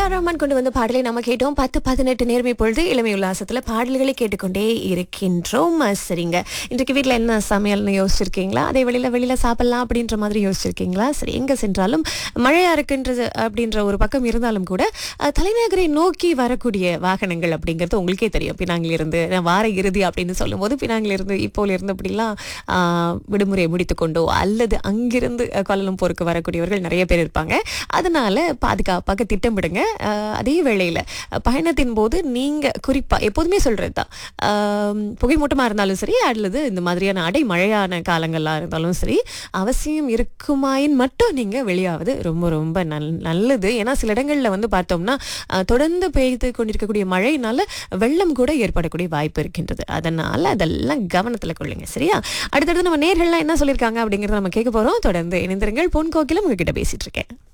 AR Rahman கொண்டு வந்த பாடலை நம்ம கேட்டோம் பத்து பதினெட்டு நேர்மை பொழுது இளமை உல்லாசத்துல பாடல்களை கேட்டுக்கொண்டே இருக்கின்றோம் அஹ் சரிங்க இன்றைக்கு வீட்ல என்ன சமையல்னு யோசிச்சிருக்கீங்களா அதே வெளியில வெளியில சாப்பிடலாம் அப்படின்ற மாதிரி யோசிச்சிருக்கீங்களா சரி எங்க சென்றாலும் மழையா இருக்குன்றது அப்படின்ற ஒரு பக்கம் இருந்தாலும் கூட அஹ், தலைநகரை நோக்கி வரக்கூடிய வாகனங்கள் அப்படிங்கிறது உங்களுக்கே தெரியும் பினாங்கில் இருந்து நான் வார இறுதி அப்படின்னு சொல்லும்போது பினாங்கில் இருந்து இப்போல இருந்து அப்படிலாம் ஆஹ், விடுமுறையை முடித்துக்கொண்டோ அல்லது அங்கிருந்து அஹ், கோலாலம்பூருக்கு வரக்கூடியவர்கள் நிறைய பேர் இருப்பாங்க அதனால பாதுகாப்பாக திட்டமிடுங்க அஹ், அதே வேளையில் பயணத்தின் போது நீங்க குறிப்பா எப்போதுமே சொல்றது தான் ஆம், புகைமூட்டமா இருந்தாலும் சரி அல்லது இந்த மாதிரியான அடை மழையான காலங்கள்லாம் இருந்தாலும் சரி அவசியம் இருக்குமாயின் மட்டும் நீங்க வெளியாவது ரொம்ப ரொம்ப நல் நல்லது ஏன்னா சில இடங்கள்ல வந்து பார்த்தோம்னா அஹ், தொடர்ந்து பெய்து கொண்டிருக்கக்கூடிய மழையினால வெள்ளம் கூட ஏற்படக்கூடிய வாய்ப்பு இருக்கின்றது அதனால அதெல்லாம் கவனத்துல கொள்ளுங்க சரியா அடுத்தடுத்து நம்ம நேர்கள்லாம் என்ன சொல்லியிருக்காங்க அப்படிங்கறத நம்ம கேட்க போறோம் தொடர்ந்து இணைந்திருங்கள் பொன் கோக்கிலும் உங்ககிட்ட பேசிட்டு இருக்கேன்